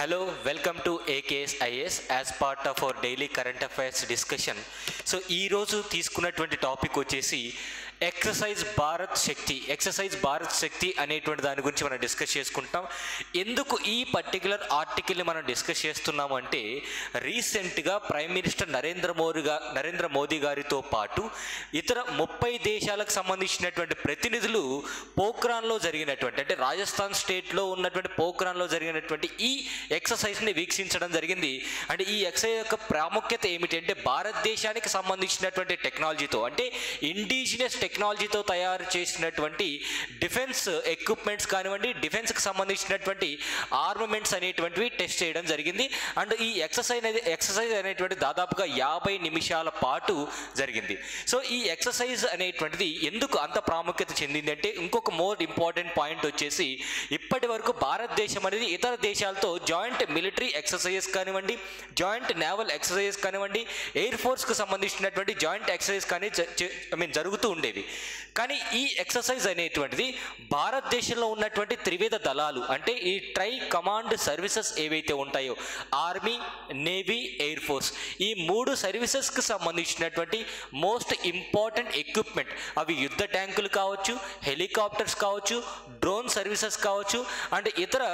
Hello, welcome to AKS IS as part of our daily current affairs discussion. So ఈరోజు తీసుకున్నటువంటి topic వచ్చేసి exercise Bharat Shakti exercise Bharat Shakti అనేటువంటి దాని గురించి మనం డిస్కస్ చేసుకుంటాం ఎందుకు ఈ పర్టికులర్ ఆర్టికల్ని మనం డిస్కస్ చేస్తున్నాము అంటే రీసెంట్గా ప్రైమ్ మినిస్టర్ నరేంద్ర మోదీ గా నరేంద్ర మోదీ గారితో పాటు ఇతర ముప్పై దేశాలకు సంబంధించినటువంటి ప్రతినిధులు పోఖ్రాన్లో జరిగినటువంటి అంటే రాజస్థాన్ స్టేట్లో ఉన్నటువంటి పోఖ్రాన్లో జరిగినటువంటి ఈ ఎక్సర్సైజ్ని వీక్షించడం జరిగింది అంటే ఈ ఎక్సర్సైజ్ యొక్క ప్రాముఖ్యత ఏమిటి అంటే భారతదేశానికి సంబంధించినటువంటి టెక్నాలజీతో అంటే ఇండిజినియస్ టెక్నాలజీతో తయారు చేసినటువంటి డిఫెన్స్ ఎక్విప్మెంట్స్ కానివ్వండి డిఫెన్స్కి సంబంధించినటువంటి ఆర్మమెంట్స్ అనేటువంటివి టెస్ట్ చేయడం జరిగింది అండ్ ఈ ఎక్సర్సైజ్ అనేది ఎక్సర్సైజ్ అనేటువంటి దాదాపుగా యాభై నిమిషాల పాటు జరిగింది సో ఈ ఎక్సర్సైజ్ అనేటువంటిది ఎందుకు అంత ప్రాముఖ్యత చెందింది అంటే ఇంకొక మోర్ ఇంపార్టెంట్ పాయింట్ వచ్చేసి ఇప్పటి వరకు భారతదేశం అనేది ఇతర దేశాలతో జాయింట్ మిలిటరీ ఎక్సర్సైజెస్ కానివ్వండి జాయింట్ నేవల్ ఎక్సర్సైజెస్ కానివ్వండి ఎయిర్ ఫోర్స్కి సంబంధించినటువంటి జాయింట్ ఎక్సర్సైజ్ కానీ ఐ మీన్ జరుగుతూ ఉండేవి కానీ ఈ ఎక్సర్సైజ్ అనేటువంటిది భారతదేశంలో ఉన్నటువంటి త్రివిధ దళాలు అంటే ఈ ట్రై కమాండ్ సర్వీసెస్ ఏవైతే ఉంటాయో ఆర్మీ నేవీ ఎయిర్ ఫోర్స్ ఈ మూడు సర్వీసెస్కి సంబంధించినటువంటి మోస్ట్ ఇంపార్టెంట్ ఎక్విప్మెంట్ అవి యుద్ధ ట్యాంకులు కావచ్చు హెలికాప్టర్స్ కావచ్చు డ్రోన్ సర్వీసెస్ కావచ్చు అండ్ ఇతర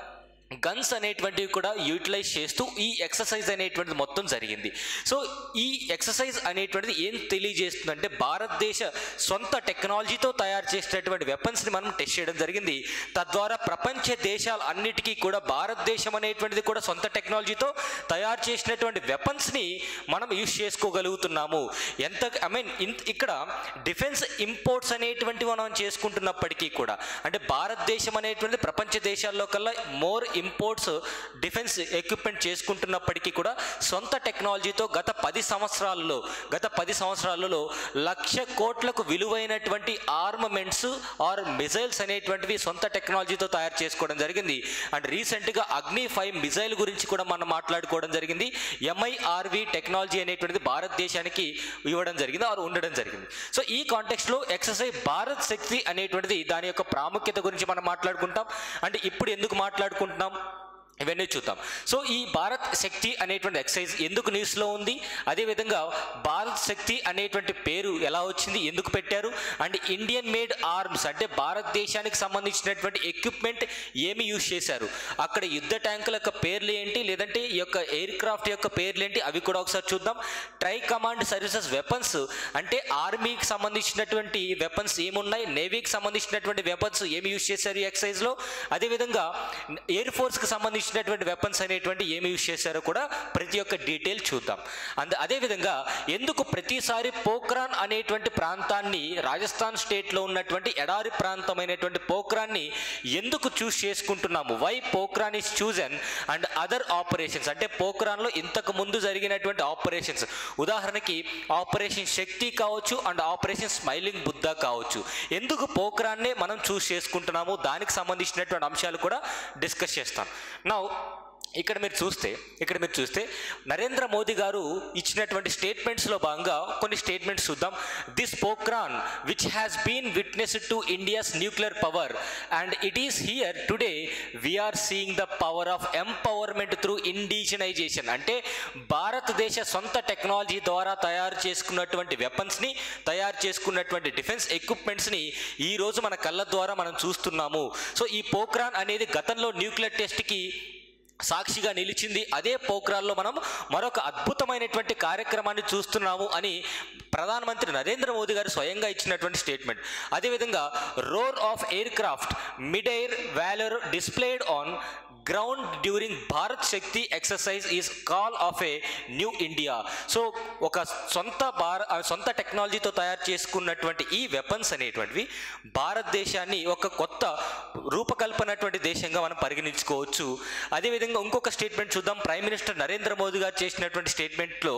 గన్స్ అనేటువంటివి కూడా యూటిలైజ్ చేస్తూ ఈ ఎక్సర్సైజ్ అనేటువంటిది మొత్తం జరిగింది సో ఈ ఎక్సర్సైజ్ అనేటువంటిది ఏం తెలియజేస్తుందంటే భారతదేశ సొంత టెక్నాలజీతో తయారు చేసినటువంటి వెపన్స్ని మనం టెస్ట్ చేయడం జరిగింది తద్వారా ప్రపంచ దేశాలు అన్నిటికీ కూడా భారతదేశం అనేటువంటిది కూడా సొంత టెక్నాలజీతో తయారు చేసినటువంటి వెపన్స్ని మనం యూజ్ చేసుకోగలుగుతున్నాము ఎంత ఐ మీన్ ఇక్కడ డిఫెన్స్ ఇంపోర్ట్స్ అనేటువంటి మనం చేసుకుంటున్నప్పటికీ కూడా అంటే భారతదేశం అనేటువంటి ప్రపంచ దేశాల్లో కల్లా మోర్ ఇంపోర్ట్స్ డిఫెన్స్ ఎక్విప్మెంట్ చేసుకుంటున్నప్పటికీ కూడా సొంత టెక్నాలజీతో గత పది సంవత్సరాలలో గత పది సంవత్సరాలలో లక్ష కోట్లకు విలువైనటువంటి ఆర్మమెంట్స్ ఆర్ మిజైల్స్ అనేటువంటివి సొంత టెక్నాలజీతో తయారు చేసుకోవడం జరిగింది అండ్ రీసెంట్గా అగ్ని ఫైవ్ మిజైల్ గురించి కూడా మనం మాట్లాడుకోవడం జరిగింది ఎంఐఆర్వి టెక్నాలజీ అనేటువంటిది భారతదేశానికి ఇవ్వడం జరిగింది ఆర్ ఉండడం జరిగింది సో ఈ కాంటెక్స్లో ఎక్సర్సైజ్ భారత్ శక్తి అనేటువంటిది దాని యొక్క ప్రాముఖ్యత గురించి మనం మాట్లాడుకుంటాం అంటే ఇప్పుడు ఎందుకు మాట్లాడుకుంటున్నాం ఇవన్నీ చూద్దాం సో ఈ భారత్ శక్తి అనేటువంటి ఎక్సైజ్ ఎందుకు న్యూస్లో ఉంది అదేవిధంగా భారత్ శక్తి అనేటువంటి పేరు ఎలా వచ్చింది ఎందుకు పెట్టారు అండ్ ఇండియన్ మేడ్ ఆర్మ్స్ అంటే భారతదేశానికి సంబంధించినటువంటి ఎక్విప్మెంట్ ఏమి యూజ్ చేశారు అక్కడ యుద్ధ ట్యాంకుల యొక్క పేర్లు ఏంటి లేదంటే ఈ యొక్క ఎయిర్ క్రాఫ్ట్ యొక్క పేర్లు ఏంటి అవి కూడా ఒకసారి చూద్దాం ట్రై కమాండ్ సర్వీసెస్ వెపన్స్ అంటే ఆర్మీకి సంబంధించినటువంటి వెపన్స్ ఏమున్నాయి నేవీకి సంబంధించినటువంటి వెపన్స్ ఏమి యూజ్ చేశారు ఈ ఎక్సైజ్లో అదేవిధంగా ఎయిర్ ఫోర్స్కి సంబంధించి ఇచ్చినటువంటి వెపన్స్ అనేటువంటి ఏమి యూజ్ చేశారో కూడా ప్రతి ఒక్క డీటెయిల్ చూద్దాం అంద అదేవిధంగా ఎందుకు ప్రతిసారి పోఖ్రాన్ అనేటువంటి ప్రాంతాన్ని రాజస్థాన్ స్టేట్లో ఉన్నటువంటి ఎడారి ప్రాంతమైనటువంటి పోఖ్రాన్ని ఎందుకు చూస్ చేసుకుంటున్నాము why Pokhran is chosen and other operations అంటే పోఖ్రాన్లో ఇంతకు ముందు జరిగినటువంటి ఆపరేషన్స్ ఉదాహరణకి ఆపరేషన్ శక్తి కావచ్చు అండ్ ఆపరేషన్ స్మైలింగ్ బుద్ధ కావచ్చు ఎందుకు పోఖ్రాన్నే మనం చూస్ చేసుకుంటున్నాము దానికి సంబంధించినటువంటి అంశాలు కూడా డిస్కస్ చేస్తాం నా ఇక్కడ మీరు చూస్తే ఇక్కడ మీరు చూస్తే నరేంద్ర మోదీ గారు ఇచ్చినటువంటి స్టేట్మెంట్స్లో భాగంగా కొన్ని స్టేట్మెంట్స్ చూద్దాం this Pokhran which has been witness to India's nuclear power and it is here today we are seeing the power of empowerment through indigenisation అంటే భారతదేశ సొంత టెక్నాలజీ ద్వారా తయారు చేసుకున్నటువంటి వెపన్స్ని తయారు చేసుకున్నటువంటి డిఫెన్స్ ఎక్విప్మెంట్స్ని ఈరోజు మన కళ్ళ ద్వారా మనం చూస్తున్నాము సో ఈ పోక్రాన్ అనేది గతంలో న్యూక్లియర్ టెస్ట్కి సాక్షిగా నిలిచింది అదే పోఖ్రాల్లో మనం మరొక అద్భుతమైనటువంటి కార్యక్రమాన్ని చూస్తున్నాము అని ప్రధానమంత్రి నరేంద్ర మోదీ గారు స్వయంగా ఇచ్చినటువంటి స్టేట్మెంట్ అదేవిధంగా roar of aircraft mid air valour displayed on ground during Bharat Shakti exercise is call of a new India so ఒక సొంత భార సొంత టెక్నాలజీతో తయారు చేసుకున్నటువంటి ఈ వెపన్స్ అనేటువంటివి భారతదేశాన్ని ఒక కొత్త రూపకల్పనటువంటి దేశంగా మనం పరిగణించుకోవచ్చు అదేవిధంగా ఇంకొక స్టేట్మెంట్ చూద్దాం ప్రైమ్ మినిస్టర్ నరేంద్ర మోదీ గారు చేసినటువంటి స్టేట్మెంట్లో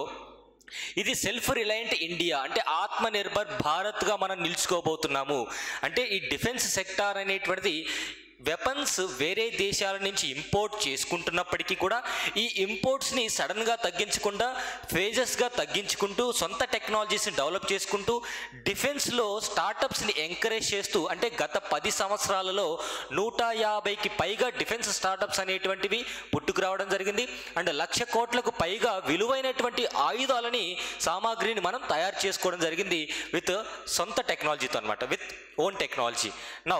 ఇది సెల్ఫ్ రిలయంట్ ఇండియా అంటే ఆత్మ నిర్భర్ భారత్గా మనం నిలుచుకోబోతున్నాము అంటే ఈ డిఫెన్స్ సెక్టార్ అనేటువంటిది వెపన్స్ వేరే దేశాల నుంచి ఇంపోర్ట్ చేసుకుంటున్నప్పటికీ కూడా ఈ ఇంపోర్ట్స్ని సడన్గా తగ్గించకుండా ఫేజెస్గా తగ్గించుకుంటూ సొంత టెక్నాలజీస్ని డెవలప్ చేసుకుంటూ డిఫెన్స్లో స్టార్టప్స్ని ఎంకరేజ్ చేస్తూ అంటే గత పది సంవత్సరాలలో నూట యాభైకి పైగా డిఫెన్స్ స్టార్టప్స్ అనేటువంటివి పుట్టుకురావడం రావడం జరిగింది అండ్ లక్ష కోట్లకు పైగా విలువైనటువంటి ఆయుధాలని సామాగ్రిని మనం తయారు చేసుకోవడం జరిగింది విత్ సొంత టెక్నాలజీతో అనమాట విత్ ఓన్ టెక్నాలజీ నౌ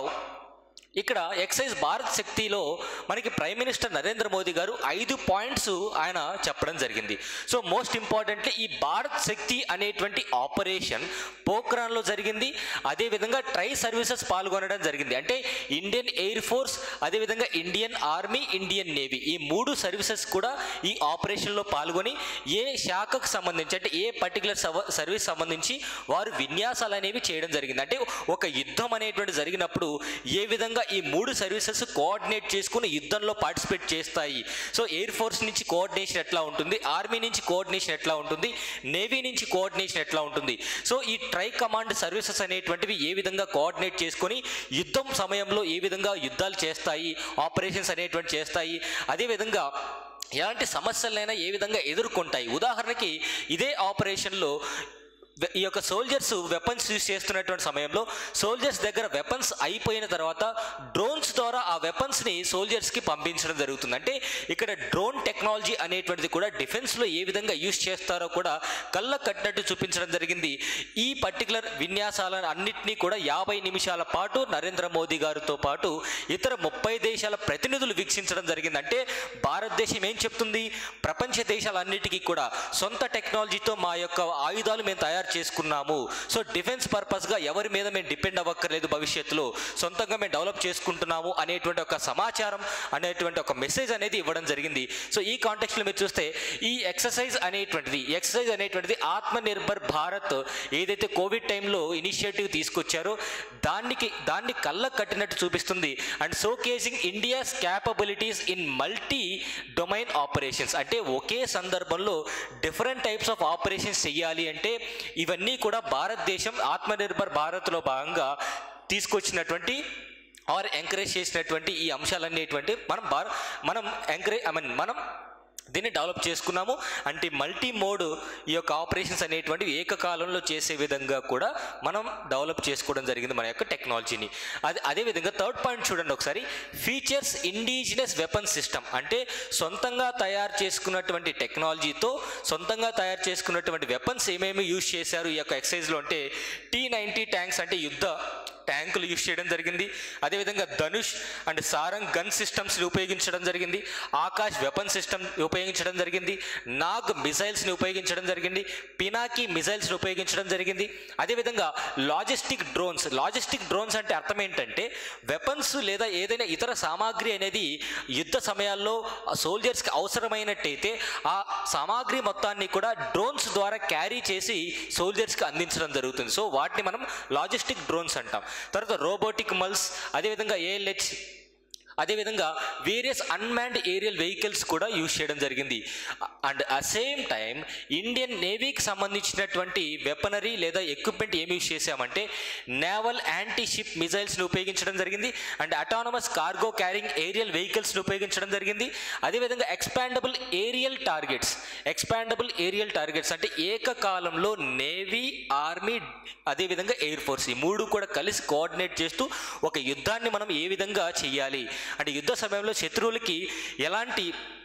ఇక్కడ ఎక్సైజ్ భారత్ శక్తిలో మనకి ప్రైమ్ మినిస్టర్ నరేంద్ర మోదీ గారు ఐదు పాయింట్స్ ఆయన చెప్పడం జరిగింది సో మోస్ట్ ఇంపార్టెంట్లీ ఈ భారత్ శక్తి అనేటువంటి ఆపరేషన్ పోఖ్రాన్లో జరిగింది అదేవిధంగా ట్రై సర్వీసెస్ పాల్గొనడం జరిగింది అంటే ఇండియన్ ఎయిర్ ఫోర్స్ అదేవిధంగా ఇండియన్ ఆర్మీ ఇండియన్ నేవీ ఈ మూడు సర్వీసెస్ కూడా ఈ ఆపరేషన్లో పాల్గొని ఏ శాఖకు సంబంధించి అంటే ఏ పర్టికులర్ సర్వీస్ సంబంధించి వారు విన్యాసాలు అనేవి చేయడం జరిగింది అంటే ఒక యుద్ధం అనేటువంటి జరిగినప్పుడు ఏ విధంగా ఈ మూడు సర్వీసెస్ కోఆర్డినేట్ చేసుకుని యుద్ధంలో పార్టిసిపేట్ చేస్తాయి సో ఎయిర్ ఫోర్స్ నుంచి కోఆర్డినేషన్ ఎట్లా ఉంటుంది ఆర్మీ నుంచి కోఆర్డినేషన్ ఎట్లా ఉంటుంది నేవీ నుంచి కోఆర్డినేషన్ ఎట్లా ఉంటుంది సో ఈ ట్రై కమాండ్ సర్వీసెస్ అనేటువంటివి ఏ విధంగా కోఆర్డినేట్ చేసుకొని యుద్ధం సమయంలో ఏ విధంగా యుద్ధాలు చేస్తాయి ఆపరేషన్స్ అనేటువంటి చేస్తాయి అదేవిధంగా ఎలాంటి సమస్యలైనా ఏ విధంగా ఎదుర్కొంటాయి ఉదాహరణకి ఇదే ఆపరేషన్లో వె- ఈ యొక్క సోల్జర్స్ వెపన్స్ యూస్ చేస్తున్నటువంటి సమయంలో సోల్జర్స్ దగ్గర వెపన్స్ అయిపోయిన తర్వాత డ్రోన్స్ ద్వారా ఆ వెపన్స్ని సోల్జర్స్కి పంపించడం జరుగుతుంది అంటే ఇక్కడ డ్రోన్ టెక్నాలజీ అనేటువంటిది కూడా డిఫెన్స్లో ఏ విధంగా యూస్ చేస్తారో కూడా కళ్ళ కట్టినట్టు చూపించడం జరిగింది ఈ పర్టికులర్ విన్యాసాలను అన్నింటినీ కూడా యాభై నిమిషాల పాటు నరేంద్ర మోదీ గారితో పాటు ఇతర ముప్పై దేశాల ప్రతినిధులు వీక్షించడం జరిగింది అంటే భారతదేశం ఏం చెప్తుంది ప్రపంచ దేశాలన్నిటికీ కూడా సొంత టెక్నాలజీతో మా యొక్క ఆయుధాలు మేము తయారు చేసుకున్నాము సో డిఫెన్స్ పర్పస్గా ఎవరి మీద మేము డిపెండ్ అవ్వక్కర్లేదు భవిష్యత్తులో సొంతంగా మేము డెవలప్ చేసుకుంటున్నాము అనేటువంటి ఒక సమాచారం అనేటువంటి ఒక మెసేజ్ అనేది ఇవ్వడం జరిగింది సో ఈ కాంటెక్స్లో మీరు చూస్తే ఈ ఎక్సర్సైజ్ అనేటువంటిది ఈ ఎక్సర్సైజ్ అనేటువంటిది ఆత్మనిర్భర్ భారత్ ఏదైతే కోవిడ్ టైంలో ఇనిషియేటివ్ తీసుకొచ్చారో దానికి దాన్ని కళ్ళ కట్టినట్టు చూపిస్తుంది and showcasing India's capabilities in multi domain operations అంటే ఒకే సందర్భంలో డిఫరెంట్ టైప్స్ ఆఫ్ ఆపరేషన్స్ చెయ్యాలి అంటే ఇవన్నీ కూడా భారతదేశం ఆత్మనిర్భర్ భారత్లో భాగంగా తీసుకొచ్చినటువంటి ఆర్ ఎంకరేజ్ చేసినటువంటి ఈ అంశాలన్నేటువంటి మనం భార మనం ఎంకరేజ్ ఐ మీన్ మనం దీన్ని డెవలప్ చేసుకున్నాము అంటే మల్టీ మోడ్ ఈ యొక్క ఆపరేషన్స్ అనేటువంటివి ఏకకాలంలో చేసే విధంగా కూడా మనం డెవలప్ చేసుకోవడం జరిగింది మన యొక్క టెక్నాలజీని అది అదేవిధంగా థర్డ్ పాయింట్ చూడండి ఒకసారి ఫీచర్స్ ఇండిజినస్ వెపన్ సిస్టమ్ అంటే సొంతంగా తయారు చేసుకున్నటువంటి టెక్నాలజీతో సొంతంగా తయారు చేసుకున్నటువంటి వెపన్స్ ఏమేమి యూజ్ చేశారు ఈ యొక్క ఎక్సైజ్లో అంటే టీ నైంటీ ట్యాంక్స్ అంటే యుద్ధ ట్యాంకులు యూజ్ చేయడం జరిగింది అదేవిధంగా ధనుష్ అండ్ సారంగ్ గన్ సిస్టమ్స్ని ఉపయోగించడం జరిగింది ఆకాష్ వెపన్ సిస్టమ్ ఉపయోగించడం జరిగింది నాగ్ మిసైల్స్ని ఉపయోగించడం జరిగింది పినాకి మిసైల్స్ని ఉపయోగించడం జరిగింది అదేవిధంగా లాజిస్టిక్ డ్రోన్స్ లాజిస్టిక్ డ్రోన్స్ అంటే అర్థం ఏంటంటే వెపన్స్ లేదా ఏదైనా ఇతర సామాగ్రి అనేది యుద్ధ సమయాల్లో సోల్జర్స్కి అవసరమైనట్టయితే ఆ సామాగ్రి మొత్తాన్ని కూడా డ్రోన్స్ ద్వారా క్యారీ చేసి సోల్జర్స్కి అందించడం జరుగుతుంది సో వాటిని మనం లాజిస్టిక్ డ్రోన్స్ అంటాం తర్వాత రోబోటిక్ మల్స్ అదేవిధంగా ఏఎల్హెచ్ అదేవిధంగా వేరియస్ అన్మాన్డ్ ఏరియల్ వెహికల్స్ కూడా యూజ్ చేయడం జరిగింది and at same time Indian నేవీకి సంబంధించినటువంటి వెపనరీ లేదా ఎక్విప్మెంట్ ఏమి యూజ్ చేశామంటే నేవల్ యాంటీ షిప్ మిజైల్స్ని ఉపయోగించడం జరిగింది and autonomous cargo carrying aerial వెహికల్స్ని ఉపయోగించడం జరిగింది అదేవిధంగా expendable aerial targets expendable aerial targets అంటే ఏకకాలంలో నేవీ ఆర్మీ అదేవిధంగా ఎయిర్ ఫోర్స్ ఈ మూడు కూడా కలిసి కోఆర్డినేట్ చేస్తూ ఒక యుద్ధాన్ని మనం ఏ విధంగా చేయాలి అంటే యుద్ధ సమయంలో శత్రువులకి ఎలాంటి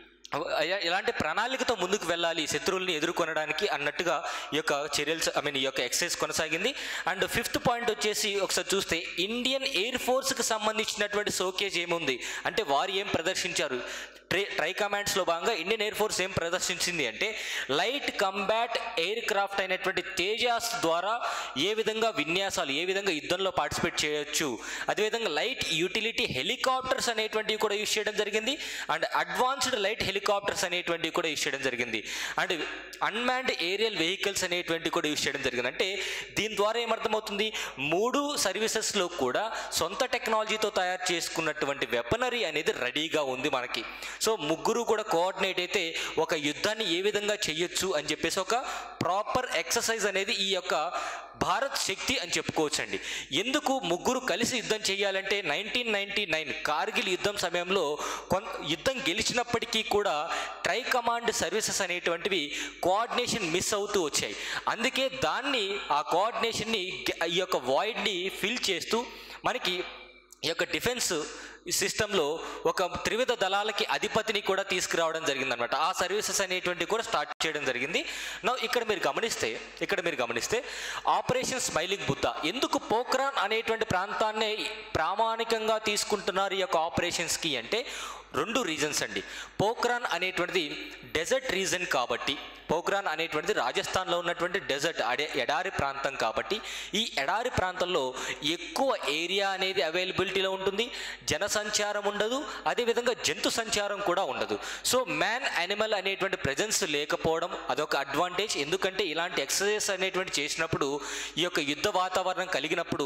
ఎ- ఎలాంటి ప్రణాళికతో ముందుకు వెళ్ళాలి శత్రువుల్ని ఎదుర్కొనడానికి అన్నట్టుగా ఈ యొక్క చర్యలు ఐ మీన్ ఈ యొక్క ఎక్సైజ్ కొనసాగింది అండ్ ఫిఫ్త్ పాయింట్ వచ్చేసి ఒకసారి చూస్తే ఇండియన్ ఎయిర్ ఫోర్స్కి సంబంధించినటువంటి షోకేజ్ ఏముంది అంటే వారు ఏం ప్రదర్శించారు ట్రై ట్రై కమాండ్స్లో భాగంగా ఇండియన్ ఎయిర్ ఫోర్స్ ఏం ప్రదర్శించింది అంటే లైట్ కంబాట్ ఎయిర్ క్రాఫ్ట్ అయినటువంటి తేజాస్ ద్వారా ఏ విధంగా విన్యాసాలు ఏ విధంగా యుద్ధంలో పార్టిసిపేట్ చేయొచ్చు అదేవిధంగా లైట్ యూటిలిటీ హెలికాప్టర్స్ అనేటువంటివి కూడా యూజ్ చేయడం జరిగింది అండ్ అడ్వాన్స్డ్ లైట్ హెలికాప్టర్స్ అనేటువంటివి కూడా యూజ్ చేయడం జరిగింది అండ్ అన్మాన్డ్ ఏరియల్ వెహికల్స్ అనేటువంటివి కూడా యూజ్ చేయడం జరిగింది అంటే దీని ద్వారా ఏమర్థమవుతుంది మూడు సర్వీసెస్లో కూడా సొంత టెక్నాలజీతో తయారు చేసుకున్నటువంటి వెపనరీ అనేది రెడీగా ఉంది మనకి సో ముగ్గురు కూడా కోఆర్డినేట్ అయితే ఒక యుద్ధాన్ని ఏ విధంగా చేయొచ్చు అని చెప్పేసి ఒక ప్రాపర్ ఎక్సర్సైజ్ అనేది ఈ యొక్క భారత్ శక్తి అని చెప్పుకోవచ్చండి ఎందుకు ముగ్గురు కలిసి యుద్ధం చేయాలంటే నైన్టీన్ నైన్టీ నైన్ కార్గిల్ యుద్ధం సమయంలో కొంత యుద్ధం గెలిచినప్పటికీ కూడా ట్రై కమాండ్ సర్వీసెస్ అనేటువంటివి కోఆర్డినేషన్ మిస్ అవుతూ వచ్చాయి అందుకే దాన్ని ఆ కోఆర్డినేషన్ని గె- ఈ యొక్క వాయిడ్ని ఫిల్ చేస్తూ మనకి ఈ యొక్క డిఫెన్స్ సిస్టంలో ఒక త్రివిధ దళాలకి అధిపతిని కూడా తీసుకురావడం జరిగిందనమాట ఆ సర్వీసెస్ అనేటువంటి కూడా స్టార్ట్ చేయడం జరిగింది నా ఇక్కడ మీరు గమనిస్తే ఇక్కడ మీరు గమనిస్తే ఆపరేషన్ స్మైలింగ్ బుద్ధ ఎందుకు పోఖ్రాన్ అనేటువంటి ప్రాంతాన్ని ప్రామాణికంగా తీసుకుంటున్నారు ఈ యొక్క ఆపరేషన్స్కి అంటే రెండు రీజన్స్ అండి పోఖ్రాన్ అనేటువంటిది డెజర్ట్ రీజన్ కాబట్టి పోఖ్రాన్ అనేటువంటిది రాజస్థాన్లో ఉన్నటువంటి డెజర్ట్ అడే ఎడారి ప్రాంతం కాబట్టి ఈ ఎడారి ప్రాంతంలో ఎక్కువ ఏరియా అనేది అవైలబిలిటీలో ఉంటుంది జనసంచారం ఉండదు అదేవిధంగా జంతు సంచారం కూడా ఉండదు సో మ్యాన్ యానిమల్ అనేటువంటి ప్రజెన్స్ లేకపోవడం అదొక అడ్వాంటేజ్ ఎందుకంటే ఇలాంటి ఎక్సర్సైజ్ అనేటువంటి చేసినప్పుడు ఈ యొక్క యుద్ధ వాతావరణం కలిగినప్పుడు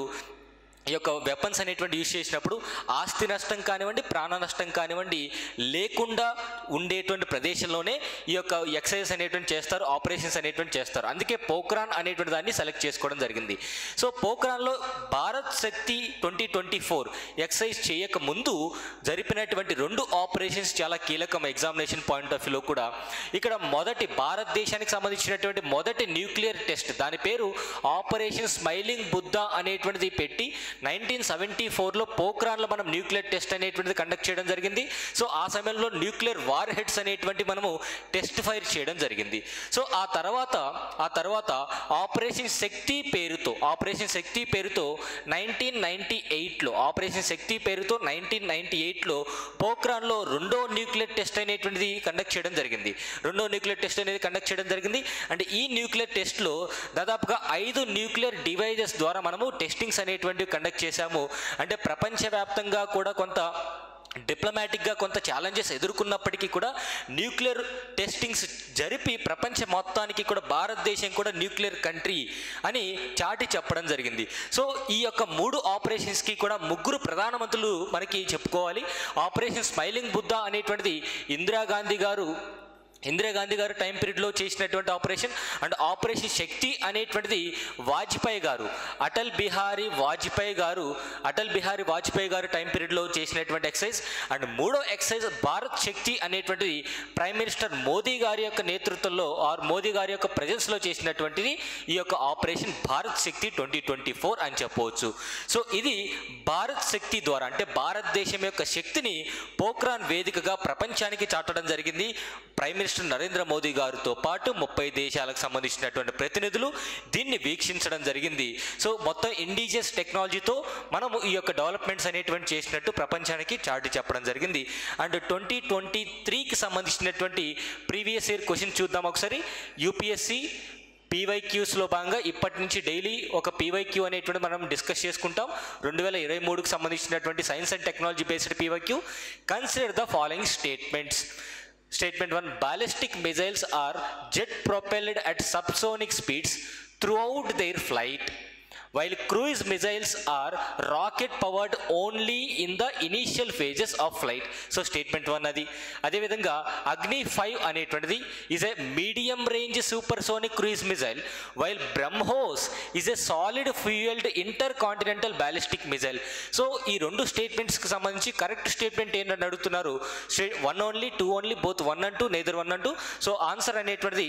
ఈ యొక్క వెపన్స్ అనేటువంటి యూజ్ చేసినప్పుడు ఆస్తి నష్టం కానివ్వండి ప్రాణ నష్టం కానివ్వండి లేకుండా ఉండేటువంటి ప్రదేశంలోనే ఈ యొక్క ఎక్సర్సైజ్ అనేటువంటి చేస్తారు ఆపరేషన్స్ అనేటువంటి చేస్తారు అందుకే పోఖ్రాన్ అనేటువంటి దాన్ని సెలెక్ట్ చేసుకోవడం జరిగింది సో పోఖ్రాన్లో Bharat Shakti twenty twenty four exercise చేయక ముందు జరిపినటువంటి రెండు ఆపరేషన్స్ చాలా కీలకం ఎగ్జామినేషన్ పాయింట్ ఆఫ్ వ్యూలో కూడా ఇక్కడ మొదటి భారతదేశానికి సంబంధించినటువంటి మొదటి న్యూక్లియర్ టెస్ట్ దాని పేరు ఆపరేషన్ స్మైలింగ్ బుద్ధ అనేటువంటిది పెట్టి నైన్టీన్ సెవెంటీ ఫోర్లో పోఖ్రాన్లో మనం న్యూక్లియర్ టెస్ట్ అనేటువంటిది కండక్ట్ చేయడం జరిగింది సో ఆ సమయంలో న్యూక్లియర్ వార్ హెడ్స్ అనేటువంటి మనము టెస్ట్ ఫైర్ చేయడం జరిగింది సో ఆ తర్వాత ఆ తర్వాత ఆపరేషన్ శక్తి పేరుతో ఆపరేషన్ శక్తి పేరుతో నైన్టీన్ నైన్టీ ఎయిట్లో ఆపరేషన్ శక్తి పేరుతో నైన్టీన్ నైన్టీ ఎయిట్లో పోఖ్రాన్లో రెండో న్యూక్లియర్ టెస్ట్ అనేటువంటిది కండక్ట్ చేయడం జరిగింది రెండో న్యూక్లియర్ టెస్ట్ అనేది కండక్ట్ చేయడం జరిగింది అంటే ఈ న్యూక్లియర్ టెస్ట్లో దాదాపుగా ఐదు న్యూక్లియర్ డివైజెస్ ద్వారా మనము టెస్టింగ్స్ అనేటువంటివి కండక్ట్ చేశాము అంటే ప్రపంచవ్యాప్తంగా కూడా కొంత డిప్లొమాటిక్గా కొంత ఛాలెంజెస్ ఎదుర్కొన్నప్పటికీ కూడా న్యూక్లియర్ టెస్టింగ్స్ జరిపి ప్రపంచ మొత్తానికి కూడా భారతదేశం కూడా న్యూక్లియర్ కంట్రీ అని చాటి చెప్పడం జరిగింది సో ఈ యొక్క మూడు ఆపరేషన్స్కి కూడా ముగ్గురు ప్రధానమంత్రులు మనకి చెప్పుకోవాలి ఆపరేషన్ స్మైలింగ్ బుద్ధ అనేటువంటిది ఇందిరాగాంధీ గారు ఇందిరాగాంధీ గారు టైం పీరియడ్లో చేసినటువంటి ఆపరేషన్ అండ్ ఆపరేషన్ శక్తి అనేటువంటిది వాజ్పేయి గారు అటల్ బిహారీ వాజ్పేయి గారు అటల్ బిహారీ వాజ్పేయి గారు టైం పీరియడ్లో చేసినటువంటి ఎక్సైజ్ అండ్ మూడో ఎక్సైజ్ భారత్ శక్తి అనేటువంటిది ప్రైమ్ మినిస్టర్ మోదీ గారి యొక్క నేతృత్వంలో ఆర్ మోదీ గారి యొక్క ప్రజెన్స్లో చేసినటువంటిది ఈ యొక్క operation Bharat Shakti twenty twenty four అని చెప్పవచ్చు సో ఇది భారత్ శక్తి ద్వారా అంటే భారతదేశం యొక్క శక్తిని పోఖ్రాన్ వేదికగా ప్రపంచానికి చాటడం జరిగింది ప్రైమ్ మినిస్టర్ నరేంద్ర మోదీ గారితో పాటు ముప్పై దేశాలకు సంబంధించినటువంటి ప్రతినిధులు దీన్ని వీక్షించడం జరిగింది సో మొత్తం ఇండిజియస్ టెక్నాలజీతో మనము ఈ యొక్క డెవలప్మెంట్స్ అనేటువంటి చేసినట్టు ప్రపంచానికి చాటి చెప్పడం జరిగింది అండ్ ట్వంటీ ట్వంటీ త్రీకి సంబంధించినటువంటి ప్రీవియస్ ఇయర్ క్వశ్చన్ చూద్దాం ఒకసారి యూపీఎస్సి పీవైక్యూస్లో భాగంగా ఇప్పటి నుంచి డైలీ ఒక పీవైక్యూ అనేటువంటి మనం డిస్కస్ చేసుకుంటాం రెండు వేల ఇరవై మూడుకి సంబంధించినటువంటి science and technology based PYQ consider the following statements Statement 1 Ballistic missiles are jet propelled at subsonic speeds throughout their flight, while cruise missiles are rocket powered only in the initial phases of flight. So statement one అది అదేవిధంగా Agni five అనేటువంటిది is a medium range supersonic cruise missile while BrahMos is a solid fuelled intercontinental ballistic missile so ఈ రెండు స్టేట్మెంట్స్కి సంబంధించి correct statement ఏంటని అడుగుతున్నారు one only two only both one అంటూ నేదర్ వన్ అంటూ సో ఆన్సర్ అనేటువంటిది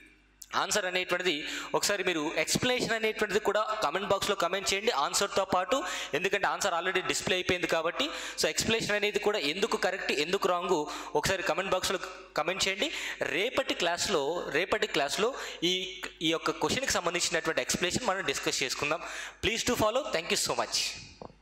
ఆన్సర్ అనేటువంటిది ఒకసారి మీరు ఎక్స్ప్లెనేషన్ అనేటువంటిది కూడా కమెంట్ బాక్స్లో కమెంట్ చేయండి ఆన్సర్తో పాటు ఎందుకంటే ఆన్సర్ ఆల్రెడీ డిస్ప్లే అయిపోయింది కాబట్టి సో ఎక్స్ప్లెనేషన్ అనేది కూడా ఎందుకు కరెక్ట్ ఎందుకు రాంగు ఒకసారి కమెంట్ బాక్స్లో కమెంట్ చేయండి రేపటి క్లాస్లో రేపటి క్లాస్లో ఈ ఈ యొక్క క్వశ్చన్కి సంబంధించినటువంటి ఎక్స్ప్లెనేషన్ మనం డిస్కస్ చేసుకుందాం please to follow thank you so much